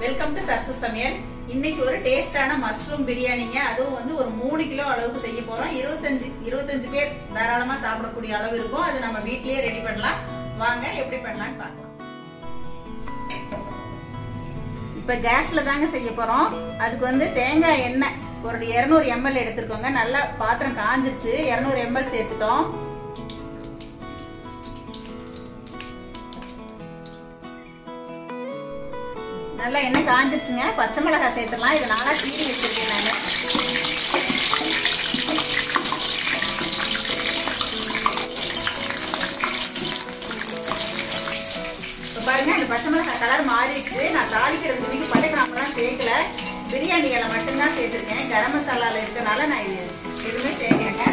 welcome to Sarasu சமையல் இன்னைக்கு ஒரு டேஸ்டான மஷ்ரூம் பிரியாணிங்க அதுவும் வந்து ஒரு மூணு கிலோ அளவுக்கு செய்ய போறோம் இருபத்தஞ்சு இருபத்தஞ்சு பேர் தாராளமா சாப்பிடக்கூடிய அளவு இருக்கும் அது நம்ம வீட்லயே ரெடி பண்ணலாம் வாங்க எப்படி பண்ணலாம்னு பார்க்கலாம் இப்ப கேஸ்ல தாங்க செய்ய போறோம் அதுக்கு வந்து தேங்காய் எண்ணெய் ஒரு இருநூறு எம்எல் எடுத்துருக்கோங்க நல்லா பாத்திரம் காஞ்சிருச்சு இருநூறு எம்எல் சேர்த்துட்டோம் நல்லா எண்ணெய் காஞ்சிருச்சுங்க பச்சை மிளகாய் சேர்த்துடலாம் இது நாளாக கீறி வச்சிருக்கேன் நான் இப்போ பாருங்க அந்த பச்சை மிளகாய் கலர் மாறிடுச்சு நான் தாளிக்கிறதுக்கு இன்னைக்கு பட்டை கிராம்பெல்லாம் சேர்க்கல பிரியாணி இலை மட்டும்தான் சேர்த்துருக்கேன் கரம் மசாலாவில் இருக்கனால நான் இது எதுவுமே சேர்க்கலைங்க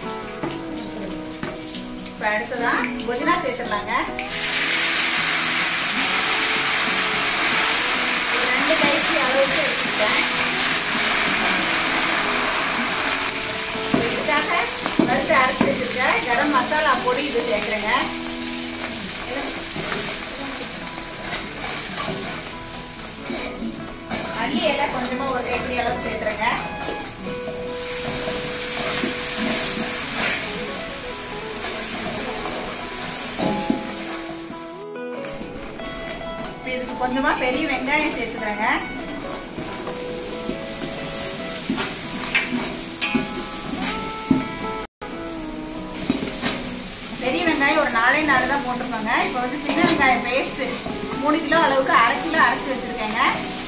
இப்போ அடுத்ததான் புதினா சேர்த்துடலாங்க ரெண்டு கைக்கு அளவுக்கு எடுத்துக்கிட்டேன் இதுக்காக வறுத்து அரைச்சி வச்சிருக்கேன் கரம் மசாலா பொடி இது சேர்க்குறேங்க மல்லி இலை கொஞ்சமாக ஒரு கைப்பிடி அளவு சேர்த்துறேங்க இதுக்கு கொஞ்சமா பெரிய வெங்காயம் சேர்த்துக்கிறேங்க பெரிய வெங்காயம் ஒரு நாலே நாலு தான் போட்டிருக்கோங்க இப்போ வந்து சின்ன வெங்காயம் பேஸ்ட் மூணு கிலோ அளவுக்கு அரை கிலோ அரைச்சி வச்சிருக்கேங்க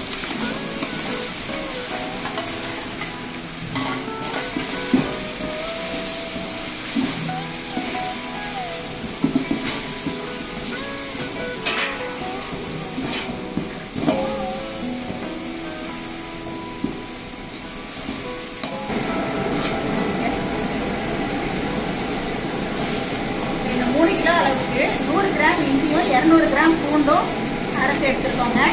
இந்த மூணு கிலோ அளவுக்கு நூறு கிராம் இஞ்சியும் இரநூறு கிராம் பூண்டும் அரைச்சி எடுத்துருக்கோங்க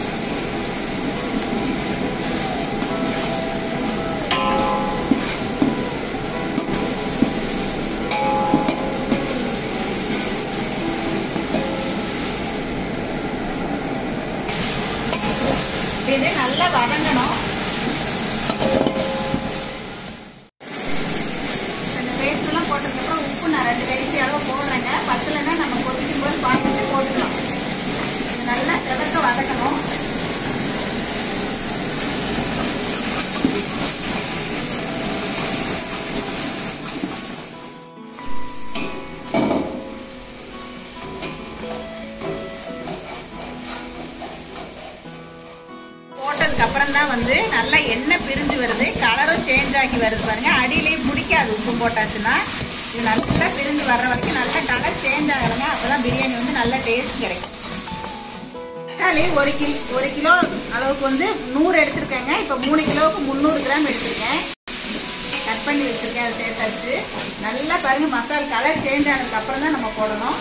இது நல்லா வதங்கணும் இந்த பேஸ்ட்லாம் போட்டதுக்கப்புறம் உப்பு நான் ரெண்டு கைக்கு அளவு போடுறேங்க பத்தலைன்னா நம்ம கொதிக்கும் போது பார்த்துட்டு போட்டுக்கலாம் இது நல்லா செவக்க வதக்கணும் போட்டதுக்கு அப்புறம் தான் வந்து நல்லா எண்ணெய் பிரிஞ்சு வருது கலரும் சேஞ்ச் ஆகி வருது பாருங்க அடியிலேயே பிடிக்காது உப்பு போட்டாச்சுன்னா இது நல்லா பிரிஞ்சு வர்ற வரைக்கும் நல்லா கலர் சேஞ்ச் ஆகணுங்க அப்பதான் பிரியாணி வந்து நல்ல டேஸ்ட் கிடைக்கும் தக்காளி ஒரு கிலோ ஒரு கிலோ அளவுக்கு வந்து நூறு எடுத்திருக்கேங்க இப்போ மூணு கிலோவுக்கு முந்நூறு கிராம் எடுத்திருக்கேன் கட் பண்ணி வச்சிருக்கேன் அதை சேர்த்தாச்சு நல்லா பாருங்க மசாலா கலர் சேஞ்ச் ஆனதுக்கு அப்புறம் தான் நம்ம போடணும்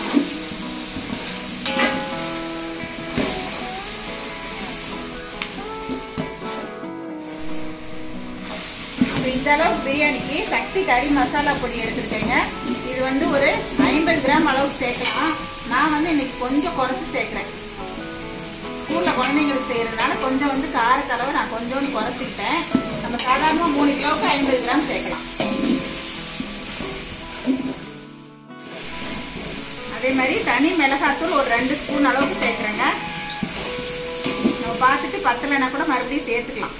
இப்போ இந்த அளவு பிரியாணிக்கு சக்தி கறி மசாலா பொடி எடுத்துருக்கேங்க இது வந்து ஒரு ஐம்பது கிராம் அளவுக்கு சேர்க்கலாம் நான் வந்து இன்னைக்கு கொஞ்சம் குறைச்சி சேர்க்குறேன் ஸ்கூலில் குழந்தைங்களுக்கு செய்கிறதுனால கொஞ்சம் வந்து காரத்தளவு நான் கொஞ்சோண்டு குறைச்சிக்கிட்டேன் நம்ம சாதாரணமாக மூணு கிலோவுக்கு ஐம்பது கிராம் சேர்க்கலாம் அதே மாதிரி தனி மிளகாத்தூள் ஒரு ரெண்டு ஸ்பூன் அளவுக்கு சேர்க்குறேங்க நம்ம பார்த்துட்டு பத்தலைன்னா கூட மறுபடியும் சேர்த்துக்கலாம்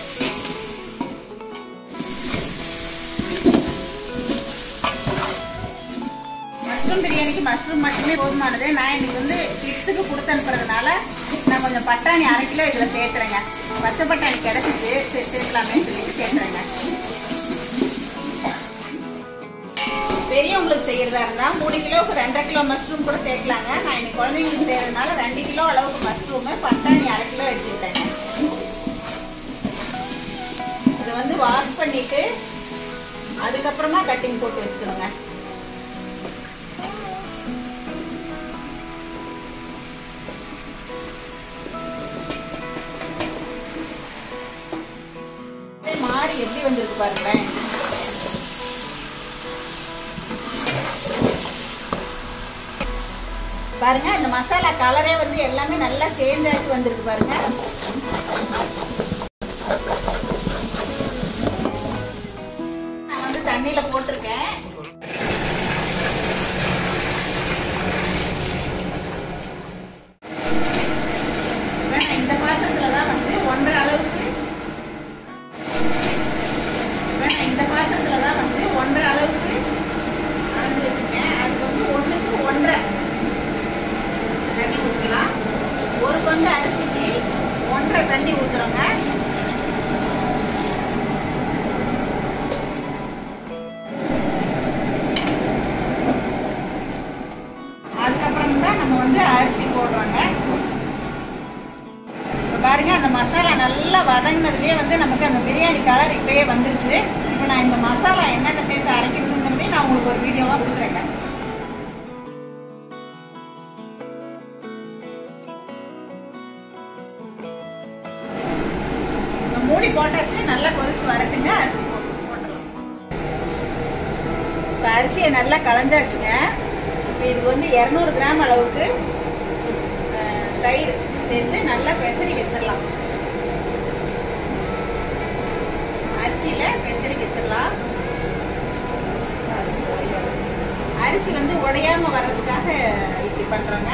மஷ்ரூம் பிரியாணிக்கு மஷ்ரூம் மட்டுமே போதுமானது நான் இன்னைக்கு வந்து கிட்ஸுக்கு கொடுத்து அனுப்புறதுனால நான் கொஞ்சம் பட்டாணி அரை கிலோ இதில் சேர்த்துறேங்க பச்சை பட்டாணி கிடச்சிச்சு சரி சேர்க்கலாமே சொல்லிட்டு சேர்த்துறேங்க பெரியவங்களுக்கு செய்யறதா இருந்தால் மூணு கிலோவுக்கு ரெண்டரை கிலோ மஷ்ரூம் கூட சேர்க்கலாங்க நான் இன்னைக்கு குழந்தைங்களுக்கு செய்யறதுனால ரெண்டு கிலோ அளவுக்கு மஷ்ரூமு பட்டாணி அரை கிலோ எடுத்துக்கிட்டேங்க இதை வந்து வாஷ் பண்ணிட்டு அதுக்கப்புறமா கட்டிங் போட்டு வச்சுக்கணுங்க மாறி எப்படி வந்திருக்கு பாருங்களேன் பாருங்க இந்த மசாலா கலரே வந்து எல்லாமே நல்லா சேஞ்ச் ஆகி வந்திருக்கு பாருங்க நான் வந்து தண்ணியில போட்டிருக்கேன் வேணா இந்த பாத்திரத்துல தான் வந்து ஒன்றரை அளவுக்கு வேணா இந்த பாத்திரத்துல தான் வந்து ஒன்றரை அளவுக்கு அளந்து வச்சிருக்கேன் அது வந்து ஒண்ணுக்கு ஒன்றரை தண்ணி ஊற்றிக்கலாம் ஒரு பங்கு அரிசிக்கு ஒன்றரை தண்ணி ஊற்றுறோங்க அதுக்கப்புறம் தான் நம்ம வந்து அரிசி போடுறோங்க இப்போ பாருங்க அந்த மசாலா நல்லா வதங்கினதுலேயே வந்து நமக்கு அந்த பிரியாணி கலர் இப்பயே வந்துருச்சு இப்போ நான் இந்த மசாலா என்னென்ன சேர்த்து அரைக்கிறதுங்கிறதையும் நான் உங்களுக்கு ஒரு வீடியோவாக கொடுக்குறேங்க இப்ப மூடி போட்டாச்சு நல்லா கொதிச்சு வரட்டுங்க அரிசி போ- போட்டுடலாம் இப்போ அரிசியை நல்லா களைஞ்சாச்சுங்க இப்போ இதுக்கு வந்து இரநூறு கிராம் அளவுக்கு அஹ், தயிர் சேர்த்து நல்லா பெசரி வச்சிடலாம் அரிசியில பெசரி வச்சிடலாம் அரிசி வந்து உடையாம வர்றதுக்காக இப்படி பண்றோங்க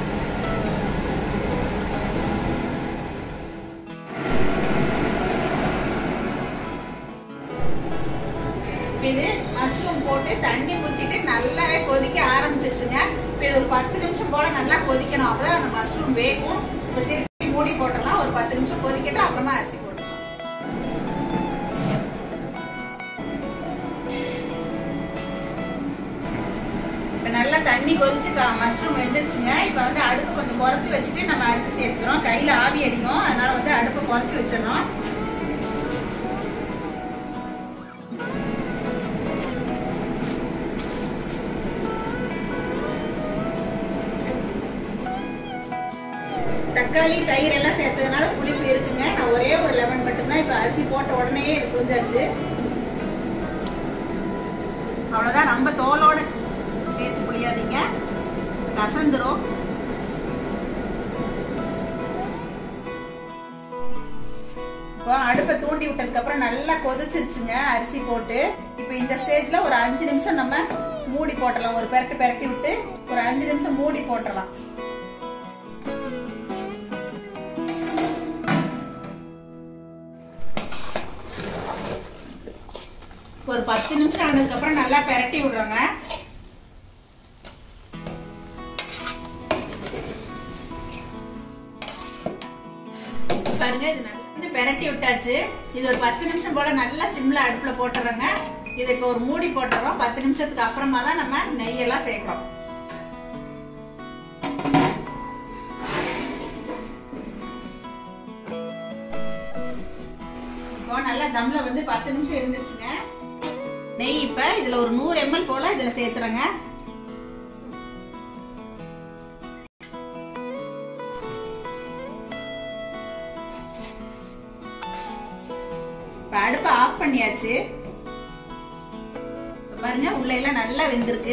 இது மஷ்ரூம் போட்டு தண்ணி ஊற்றிட்டு நல்லாவே கொதிக்க ஆரம்பிச்சிருச்சுங்க இப்போ இது ஒரு பத்து நிமிஷம் போல நல்லா கொதிக்கணும் அப்பதான் அந்த மஷ்ரூம் வேகும் இப்போ திருப்பி மூடி போட்டுடலாம் ஒரு பத்து நிமிஷம் கொதிக்கட்டும் அப்புறமா அரிசி போட்டுக்கலாம் இப்போ நல்லா தண்ணி கொதிச்சு மஷ்ரூம் வெந்துருச்சுங்க இப்போ வந்து அடுப்பு கொஞ்சம் குறைச்சி வச்சுட்டு நம்ம அரிசி சேர்த்துக்கிறோம் கையில் ஆவி அடிக்கும் அதனால வந்து அடுப்பை குறைச்சி வச்சிடணும் தக்காளி தயிர் எல்லாம் சேர்த்ததுனால புளிப்பு இருக்குங்க நான் ஒரே ஒரு லெமன் மட்டும்தான் இப்போ அரிசி போட்ட உடனே இது புரிஞ்சாச்சு அவ்வளோதான் நம்ம தோலோட சேர்த்து புளியாதீங்க கசந்துரும் இப்போ அடுப்பை தூண்டி விட்டதுக்கு அப்புறம் நல்லா கொதிச்சிருச்சுங்க அரிசி போட்டு இப்போ இந்த ஸ்டேஜ்ல ஒரு அஞ்சு நிமிஷம் நம்ம மூடி போட்டுடலாம் ஒரு பெரட்டு பெரட்டி விட்டு ஒரு அஞ்சு நிமிஷம் மூடி போட்டுடலாம் ஒரு பத்து நிமிஷம் ஆனதுக்கு அப்புறம் நல்லா பெரட்டி விடுறோங்க பாருங்க இது நல்லா பெரட்டி விட்டாச்சு இது ஒரு பத்து நிமிஷம் போல நல்லா சிம்ல அடுப்புல போட்டுறோங்க இது இப்போ ஒரு மூடி போட்டுறோம் பத்து நிமிஷத்துக்கு அப்புறமா தான் நம்ம நெய்யெல்லாம் சேர்க்கிறோம் இப்போ நல்லா தம்ல வந்து பத்து நிமிஷம் இருந்துருச்சுங்க நெய் இப்ப இதுல ஒரு நூறு எம்எல் போல இதுல சேர்த்துறேங்க இப்ப அடுப்பை ஆஃப் பண்ணியாச்சு இப்ப பாருங்க உள்ள எல்லாம் நல்லா வெந்திருக்கு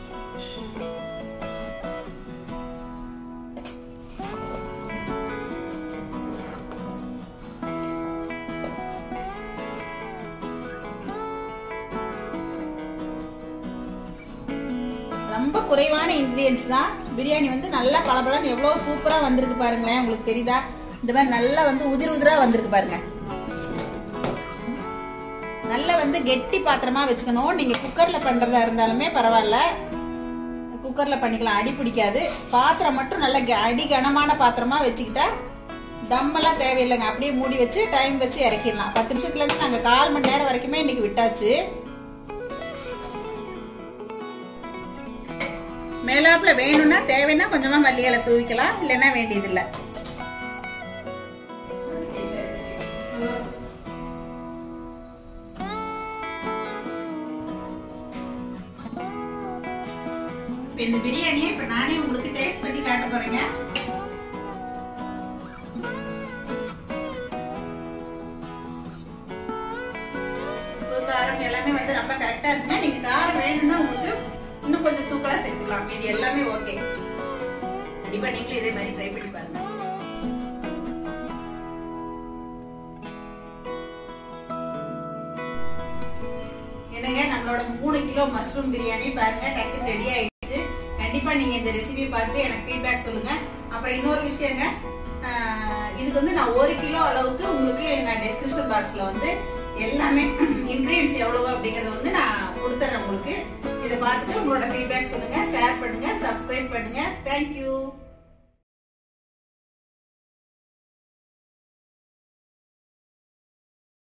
ரொம்ப குறைவான இன்க்ரீடியன்ஸ் தான் பிரியாணி வந்து நல்லா பளபளன்னு எவ்வளோ சூப்பராக வந்திருக்கு பாருங்களேன் உங்களுக்கு தெரியுதா இந்த மாதிரி நல்லா வந்து உதிர் உதிராக வந்திருக்கு பாருங்க நல்லா வந்து கெட்டி பாத்திரமா வச்சுக்கணும் நீங்கள் குக்கரில் பண்ணுறதா இருந்தாலுமே பரவாயில்ல குக்கரில் பண்ணிக்கலாம் அடி பிடிக்காது பாத்திரம் மட்டும் நல்ல கெ- அடி கனமான பாத்திரமா வச்சுக்கிட்டா தம்மெல்லாம் தேவையில்லைங்க அப்படியே மூடி வச்சு டைம் வச்சு இறக்கிடலாம் பத்து நிமிஷத்துலேருந்து நாங்கள் கால் மணி நேரம் வரைக்குமே இன்னைக்கு விட்டாச்சு மேலாப்புல வேணும்னா தேவைன்னா கொஞ்சமா மல்லி இலை தூவிக்கலாம் இல்லைன்னா வேண்டியதில்லை இப்ப இந்த பிரியாணியை இப்ப நானே உங்களுக்கு டேஸ்ட் பண்ணி காட்ட போறேங்க உப்பு, காரம் எல்லாமே வந்து ரொம்ப கரெக்டா இருக்குங்க நீங்க காரம் வேணும்னா உங்களுக்கு இன்னும் கொஞ்சம் தூக்கலா சேர்த்துக்கலாம் இது எல்லாமே ஓகே கண்டிப்பா நீங்களும் இதே மாதிரி ட்ரை பண்ணி பாருங்க என்னங்க நம்மளோட மூணு கிலோ மஷ்ரூம் பிரியாணி பாருங்க டக்கு ரெடி ஆயிடுச்சு கண்டிப்பா நீங்க இந்த ரெசிபி பார்த்துட்டு எனக்கு ஃபீட்பேக் சொல்லுங்க அப்புறம் இன்னொரு விஷயங்க ஆஹ் இதுக்கு வந்து நான் ஒரு கிலோ அளவுக்கு உங்களுக்கு நான் டெஸ்கிரிப்ஷன் பாக்ஸ்ல வந்து எல்லாமே இன்கிரீடியன்ஸ் எவ்வளவு அப்படிங்கறத வந்து நான் கொடுத்துறேன் உங்களுக்கு இதை பார்த்துட்டு உங்களோட ஃபீட்பேக் சொல்லுங்க ஷேர் பண்ணுங்க சப்ஸ்கிரைப் பண்ணுங்க தேங்க்யூ